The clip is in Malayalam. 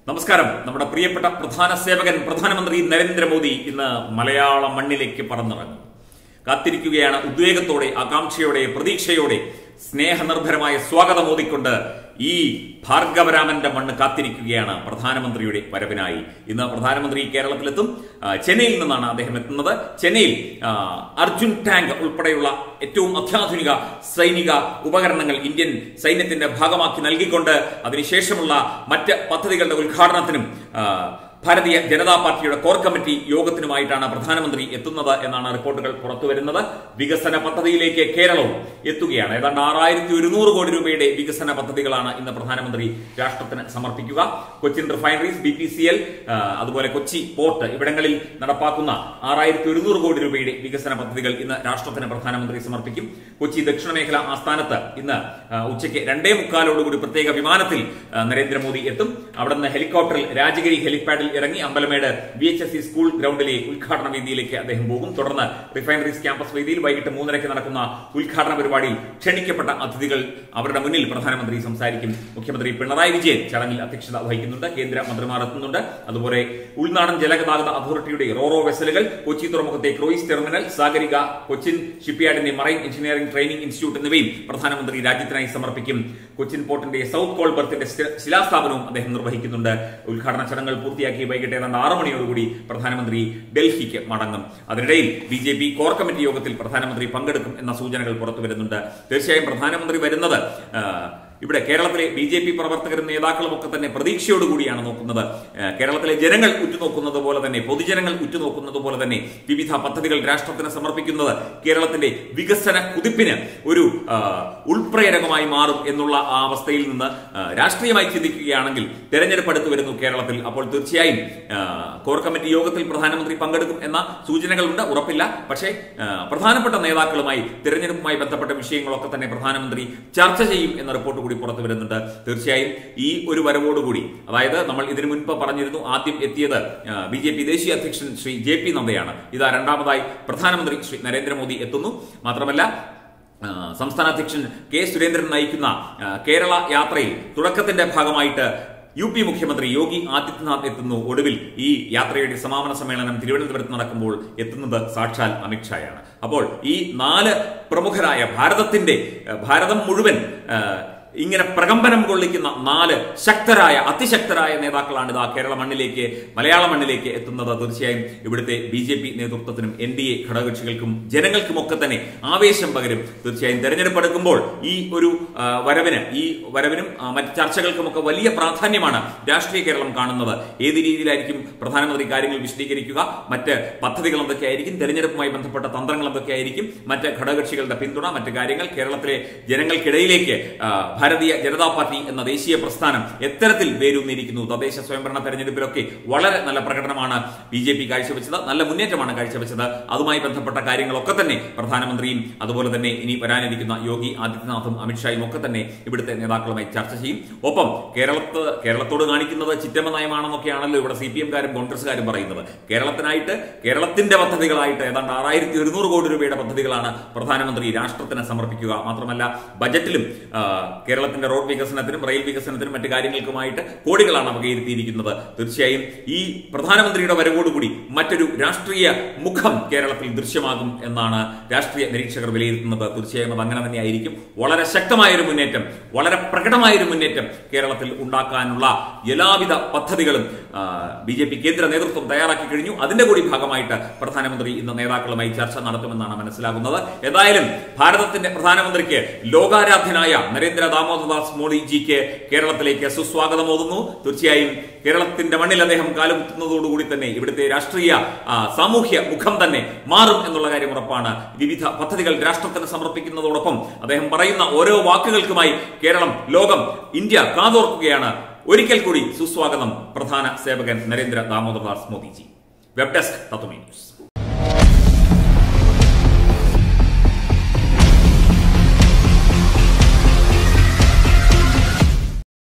നമസ്കാരം നമ്മുടെ പ്രിയപ്പെട്ട പ്രധാന സേവകൻ പ്രധാനമന്ത്രി നരേന്ദ്രമോദി ഇന്ന് മലയാള മണ്ണിലേക്ക് പറന്നിറങ്ങും കാത്തിരിക്കുകയാണ് ഉദ്വേഗത്തോടെ ആകാംക്ഷയോടെ പ്രതീക്ഷയോടെ സ്നേഹനിർഭരമായ സ്വാഗതം ഓതിക്കൊണ്ട് ഈ ഭാർഗവരാമന്റെ മണ്ണ് കാത്തിരിക്കുകയാണ് പ്രധാനമന്ത്രിയുടെ വരവിനായി ഇന്ന് പ്രധാനമന്ത്രി കേരളത്തിലെത്തും ആ, ചെന്നൈയിൽ നിന്നാണ് അദ്ദേഹം എത്തുന്നത് ചെന്നൈയിൽ ആ, അർജുൻ ടാങ്ക് ഉൾപ്പെടെയുള്ള ഏറ്റവും അത്യാധുനിക സൈനിക ഉപകരണങ്ങൾ ഇന്ത്യൻ സൈന്യത്തിന്റെ ഭാഗമാക്കി നൽകിക്കൊണ്ട് അതിനുശേഷമുള്ള മറ്റ് പദ്ധതികളുടെ ഉദ്ഘാടനത്തിനും ആ, ഭാരതീയ ജനതാ പാർട്ടിയുടെ കോർ കമ്മിറ്റി യോഗത്തിനുമായിട്ടാണ് പ്രധാനമന്ത്രി എത്തുന്നത് എന്നാണ് റിപ്പോർട്ടുകൾ പുറത്തുവരുന്നത് വികസന പദ്ധതിയിലേക്ക് കേരളവും എത്തുകയാണ് ഏതാണ്ട് ആറായിരത്തി ഒരുന്നൂറ് കോടി രൂപയുടെ വികസന പദ്ധതികളാണ് ഇന്ന് പ്രധാനമന്ത്രി രാഷ്ട്രത്തിന് സമർപ്പിക്കുക Cochin refineries B P C L അതുപോലെ കൊച്ചി പോർട്ട് ഇവിടങ്ങളിൽ നടപ്പാക്കുന്ന ആറായിരത്തി ഒരുന്നൂറ് കോടി രൂപയുടെ വികസന പദ്ധതികൾ ഇന്ന് രാഷ്ട്രത്തിന് പ്രധാനമന്ത്രി സമർപ്പിക്കും കൊച്ചി ദക്ഷിണ മേഖല ആസ്ഥാനത്ത് ഇന്ന് ആ, ഉച്ചയ്ക്ക് രണ്ടേ മുക്കാലോടുകൂടി പ്രത്യേക വിമാനത്തിൽ ആ, നരേന്ദ്രമോദി എത്തും അവിടെ നിന്ന് ഹെലികോപ്റ്ററിൽ രാജഗിരി ഹെലിപാഡിൽ ഇറങ്ങി Ambalamedu B H S C school ഗ്രൗണ്ടിലെ ഉദ്ഘാടന വേദിയിലേക്ക് അദ്ദേഹം പോകും തുടർന്ന് റിഫൈനറീസ് ക്യാമ്പസ് വേദിയിൽ വൈകിട്ട് മൂന്നരയ്ക്ക് നടക്കുന്ന ഉദ്ഘാടന പരിപാടിയിൽ ക്ഷണിക്കപ്പെട്ട അതിഥികൾ അവരുടെ മുന്നിൽ പ്രധാനമന്ത്രി സംസാരിക്കും മുഖ്യമന്ത്രി പിണറായി വിജയൻ ചടങ്ങിൽ അധ്യക്ഷത വഹിക്കുന്നുണ്ട് കേന്ദ്ര മന്ത്രിമാർ എത്തുന്നുണ്ട് അതുപോലെ ഉൾനാടൻ ജലഗതാഗത അതോറിറ്റിയുടെ റോറോ വെസലുകൾ കൊച്ചി തുറമുഖത്തെ ക്രൂയിസ് ടെർമിനൽ സാഗരിക കൊച്ചിൻ ഷിപ്പ്യാർഡിന്റെ മറൈൻ എഞ്ചിനീയറിംഗ് ട്രെയിനിംഗ് ഇൻസ്റ്റിറ്റ്യൂട്ട് എന്നിവയും പ്രധാനമന്ത്രി രാജ്യത്തിനായി സമർപ്പിക്കും കൊച്ചിൻ പോർട്ടിന്റെ സൗത്ത് കോൾ ബർത്തിന്റെ സ്ഥി- ശിലാസ്ഥാപനവും അദ്ദേഹം നിർവഹിക്കുന്നുണ്ട് ഉദ്ഘാടന ചടങ്ങുകൾ പൂർത്തിയാക്കി വൈകിട്ട് ഏതാണ്ട് ആറ് മണിയോടുകൂടി പ്രധാനമന്ത്രി ഡൽഹിക്ക് മടങ്ങും അതിനിടയിൽ B J P core committee യോഗത്തിൽ പ്രധാനമന്ത്രി പങ്കെടുക്കും എന്ന സൂചനകൾ പുറത്തു വരുന്നുണ്ട് തീർച്ചയായും പ്രധാനമന്ത്രി വരുന്നത് ആ, ഇവിടെ കേരളത്തിലെ ബി ജെ പി പ്രവർത്തകരും നേതാക്കളും ഒക്കെ തന്നെ പ്രതീക്ഷയോടുകൂടിയാണ് നോക്കുന്നത് ആ, കേരളത്തിലെ ജനങ്ങൾ ഉറ്റുനോക്കുന്നത് പോലെ തന്നെ പൊതുജനങ്ങൾ ഉറ്റുനോക്കുന്നത് പോലെ തന്നെ വിവിധ പദ്ധതികൾ രാഷ്ട്രത്തിന് സമർപ്പിക്കുന്നത് കേരളത്തിന്റെ വികസന കുതിപ്പിന് ഒരു ആ, ഉൾപ്രേരകമായി മാറും എന്നുള്ള ആ അവസ്ഥയിൽ നിന്ന് ആ, രാഷ്ട്രീയമായി ചിന്തിക്കുകയാണെങ്കിൽ തെരഞ്ഞെടുപ്പ് അടുത്ത് വരുന്നു കേരളത്തിൽ അപ്പോൾ തീർച്ചയായും ആ, കോർ കമ്മിറ്റി യോഗത്തിൽ പ്രധാനമന്ത്രി പങ്കെടുക്കും എന്ന സൂചനകളുണ്ട് ഉറപ്പില്ല പക്ഷേ ആ, പ്രധാനപ്പെട്ട നേതാക്കളുമായി തെരഞ്ഞെടുപ്പുമായി ബന്ധപ്പെട്ട വിഷയങ്ങളൊക്കെ തന്നെ പ്രധാനമന്ത്രി ചർച്ച ചെയ്യും എന്ന റിപ്പോർട്ട് കൂടി പുറത്തു വരുന്നുണ്ട് തീർച്ചയായും ഈ ഒരു വരവോടുകൂടി അതായത് നമ്മൾ ഇതിനു മുൻപ് പറഞ്ഞിരുന്നു ആദ്യം എത്തിയത് ബി ജെ പി ദേശീയ അധ്യക്ഷൻ ശ്രീ ജെ പി നദ്ദയാണ് ഇതാ രണ്ടാമതായി പ്രധാനമന്ത്രി ശ്രീ നരേന്ദ്രമോദി എത്തുന്നു മാത്രമല്ല ആ, സംസ്ഥാന അധ്യക്ഷൻ കെ സുരേന്ദ്രൻ നയിക്കുന്ന ആ, കേരള യാത്രയിൽ തുടക്കത്തിന്റെ ഭാഗമായിട്ട് യു പി മുഖ്യമന്ത്രി യോഗി ആദിത്യനാഥ് എത്തുന്നു ഒടുവിൽ ഈ യാത്രയുടെ സമാപന സമ്മേളനം തിരുവനന്തപുരത്ത് നടക്കുമ്പോൾ എത്തുന്നത് സാക്ഷാൽ അമിത്ഷായാണ് അപ്പോൾ ഈ നാല് പ്രമുഖരായ ഭാരതത്തിന്റെ ആ, ഭാരതം മുഴുവൻ ആ, ഇങ്ങനെ പ്രകമ്പനം കൊള്ളിക്കുന്ന നാല് ശക്തരായ അതിശക്തരായ നേതാക്കളാണ് ഇതാ കേരള മണ്ണിലേക്ക് മലയാള മണ്ണിലേക്ക് എത്തുന്നത് തീർച്ചയായും ഇവിടുത്തെ ബി ജെ പി നേതൃത്വത്തിനും എൻ ഡി എ ഘടകകക്ഷികൾക്കും ജനങ്ങൾക്കുമൊക്കെ തന്നെ ആവേശം പകരും തീർച്ചയായും തെരഞ്ഞെടുപ്പ് എടുക്കുമ്പോൾ ഈ ഒരു ആ, വരവിന് ഈ വരവിനും ആ, മറ്റ് ചർച്ചകൾക്കുമൊക്കെ വലിയ പ്രാധാന്യമാണ് രാഷ്ട്രീയ കേരളം കാണുന്നത് ഏത് രീതിയിലായിരിക്കും പ്രധാനമന്ത്രി കാര്യങ്ങൾ വിശദീകരിക്കുക മറ്റ് പദ്ധതികൾ എന്തൊക്കെയായിരിക്കും തെരഞ്ഞെടുപ്പുമായി ബന്ധപ്പെട്ട തന്ത്രങ്ങൾ എന്തൊക്കെയായിരിക്കും മറ്റ് ഘടകകക്ഷികളുടെ പിന്തുണ മറ്റ് കാര്യങ്ങൾ കേരളത്തിലെ ജനങ്ങൾക്കിടയിലേക്ക് ആ, ഭാരതീയ ജനതാ പാർട്ടി എന്ന ദേശീയ പ്രസ്ഥാനം എത്തരത്തിൽ വേരൂന്നിരിക്കുന്നു തദ്ദേശ സ്വയംഭരണ തെരഞ്ഞെടുപ്പിലൊക്കെ വളരെ നല്ല പ്രകടനമാണ് ബി ജെ പി കാഴ്ചവെച്ചത് നല്ല മുന്നേറ്റമാണ് കാഴ്ചവെച്ചത് അതുമായി ബന്ധപ്പെട്ട കാര്യങ്ങളൊക്കെ തന്നെ പ്രധാനമന്ത്രിയും അതുപോലെ തന്നെ ഇനി വരാനിരിക്കുന്ന യോഗി ആദിത്യനാഥും അമിത്ഷായും ഒക്കെ തന്നെ ഇവിടുത്തെ നേതാക്കളുമായി ചർച്ച ചെയ്യും ഒപ്പം കേരളത്ത് കേരളത്തോട് കാണിക്കുന്നത് ചിറ്റമ്മ നയമാണെന്നൊക്കെയാണല്ലോ ഇവിടെ സി പി എംകാരും കോൺഗ്രസ്സുകാരും പറയുന്നത് കേരളത്തിനായിട്ട് കേരളത്തിന്റെ പദ്ധതികളായിട്ട് ഏതാണ്ട് ആറായിരത്തി ഒരുന്നൂറ് കോടി രൂപയുടെ പദ്ധതികളാണ് പ്രധാനമന്ത്രി രാഷ്ട്രത്തിന് സമർപ്പിക്കുക മാത്രമല്ല ബജറ്റിലും ആ, കേരളത്തിന്റെ റോഡ് വികസനത്തിനും റെയിൽ വികസനത്തിനും മറ്റു കാര്യങ്ങൾക്കുമായിട്ട് കോടികളാണ് വകയിരുത്തിയിരിക്കുന്നത് തീർച്ചയായും ഈ പ്രധാനമന്ത്രിയുടെ വരവോടുകൂടി മറ്റൊരു രാഷ്ട്രീയ മുഖം കേരളത്തിൽ ദൃശ്യമാകും എന്നാണ് രാഷ്ട്രീയ നിരീക്ഷകർ വിലയിരുത്തുന്നത് തീർച്ചയായും അത് അങ്ങനെ തന്നെയായിരിക്കും വളരെ ശക്തമായൊരു മുന്നേറ്റം വളരെ പ്രകടമായൊരു മുന്നേറ്റം കേരളത്തിൽ ഉണ്ടാക്കാനുള്ള എല്ലാവിധ പദ്ധതികളും ബി ജെ പി കേന്ദ്ര നേതൃത്വം തയ്യാറാക്കി കഴിഞ്ഞു അതിന്റെ കൂടി ഭാഗമായിട്ട് പ്രധാനമന്ത്രി ഇന്ന് നേതാക്കളുമായി ചർച്ച നടത്തുമെന്നാണ് മനസ്സിലാകുന്നത് ഏതായാലും ഭാരതത്തിന്റെ പ്രധാനമന്ത്രിക്ക് ലോകാരാധ്യനായ നരേന്ദ്ര ദാമോദർദാസ് മോദിജിക്ക് കേരളത്തിലേക്ക് സുസ്വാഗതം ഓതുന്നു തീർച്ചയായും കേരളത്തിന്റെ മണ്ണിൽ അദ്ദേഹം കാലുകുത്തുന്നതോടുകൂടി തന്നെ ഇവിടുത്തെ രാഷ്ട്രീയ ആ, സാമൂഹ്യ മുഖം തന്നെ മാറും എന്നുള്ള കാര്യം ഉറപ്പാണ് വിവിധ പദ്ധതികൾ രാഷ്ട്രത്തിന് സമർപ്പിക്കുന്നതോടൊപ്പം അദ്ദേഹം പറയുന്ന ഓരോ വാക്കുകൾക്കുമായി കേരളം ലോകം ഇന്ത്യ കാതോർക്കുകയാണ് ഒരിക്കൽ കൂടി സുസ്വാഗതം പ്രധാന സേവകൻ നരേന്ദ്ര ദാമോദർദാസ് മോദിജി വെബ് ഡെസ്ക് തത്വമേ ന്യൂസ്